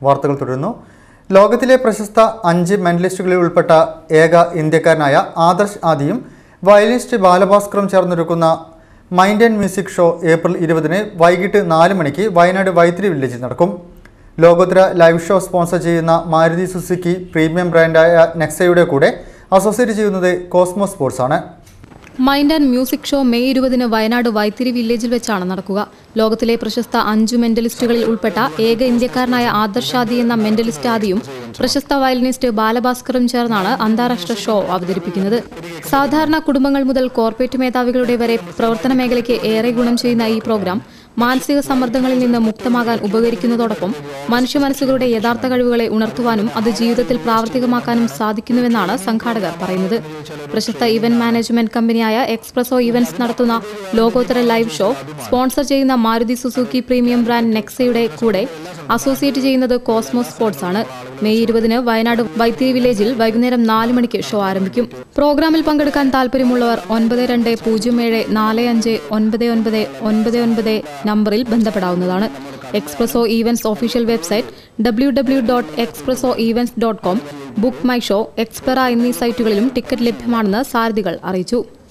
വാർത്തകൾ തുടരുന്നു ലോകത്തിലെ പ്രശസ്ത അഞ്ച് മെഡലിസ്റ്റുകളിൽ ഉൾപ്പെട്ട ഏക ഇന്ത്യക്കാരനായ ആദർശ് ആദിയും വയലിനിസ്റ്റ് ബാലഭാസ്കറും ചേർന്നൊരുക്കുന്ന mind and music show April ഇരുപതിന് വൈകിട്ട് നാല് മണിക്ക് വയനാട് വൈത്തിരി വില്ലേജിൽ നടക്കും ലോകോത്തര ലൈവ് ഷോ സ്പോൺസർ ചെയ്യുന്ന മാരുതി സുസുക്കി പ്രീമിയം ബ്രാൻഡായ നെക്സയുടെ കൂടെ അസോസിയേറ്റ് ചെയ്യുന്നത് കോസ്മോ സ്പോർട്സ് ആണ് mind and music show May ഇരുപതിന് വയനാട് വൈത്തിരി വില്ലേജിൽ വെച്ചാണ് നടക്കുക ലോകത്തിലെ പ്രശസ്ത അഞ്ചു മെന്റലിസ്റ്റുകളിൽ ഉൾപ്പെട്ട ഏക ഇന്ത്യക്കാരനായ ആദർശ് ആദി എന്ന മെന്റലിസ്റ്റ് ആദിയും പ്രശസ്ത വയലിനിസ്റ്റ് ബാലഭാസ്കറും ചേർന്നാണ് അന്താരാഷ്ട്ര ഷോ അവതരിപ്പിക്കുന്നത് സാധാരണ കുടുംബങ്ങൾ മുതൽ കോർപ്പറേറ്റ് മേധാവികളുടെ വരെ പ്രവർത്തന മേഖലയ്ക്ക് ഏറെ ഗുണം ചെയ്യുന്ന ഈ പ്രോഗ്രാം മാനസിക സമ്മർദ്ദങ്ങളിൽ നിന്ന് മുക്തമാകാൻ ഉപകരിക്കുന്നതോടൊപ്പം മനുഷ്യ മനസ്സുകളുടെ യഥാർത്ഥ കഴിവുകളെ ഉണർത്തുവാനും അത് ജീവിതത്തിൽ പ്രാവർത്തികമാക്കാനും സാധിക്കുന്നുവെന്നാണ് സംഘാടകർ പറയുന്നത് പ്രശസ്ത ഇവന്റ് മാനേജ്മെന്റ് കമ്പനിയായ എക്സ്പ്രസോ ഇവന്റ്സ് നടത്തുന്ന ലോകോത്തര ലൈവ് ഷോ സ്പോൺസർ ചെയ്യുന്ന മാരുതി സുസുക്കി പ്രീമിയം ബ്രാൻഡ് നെക്സയുടെ കൂടെ അസോസിയേറ്റ് ചെയ്യുന്നത് കോസ്മോസ് സ്പോർട്സ് ആണ് മെയ് ഇരുപതിന് വയനാട് വൈത്തിരി വില്ലേജിൽ വൈകുന്നേരം നാല് മണിക്ക് ഷോ ആരംഭിക്കും പ്രോഗ്രാമിൽ പങ്കെടുക്കാൻ താൽപര്യമുള്ളവർ ഒൻപത് രണ്ട് പൂജ്യം ഏഴ് നാല് അഞ്ച് ഒൻപത് ഒൻപത് ഒൻപത് ഒൻപത് നമ്പറിൽ ബന്ധപ്പെടാവുന്നതാണ് Expresso Events official website W W dot Expresso Events dot com book my show എക്സ്പെറ എന്നീ സൈറ്റുകളിലും ടിക്കറ്റ് ലഭ്യമാണെന്ന് സാരഥികൾ അറിയിച്ചു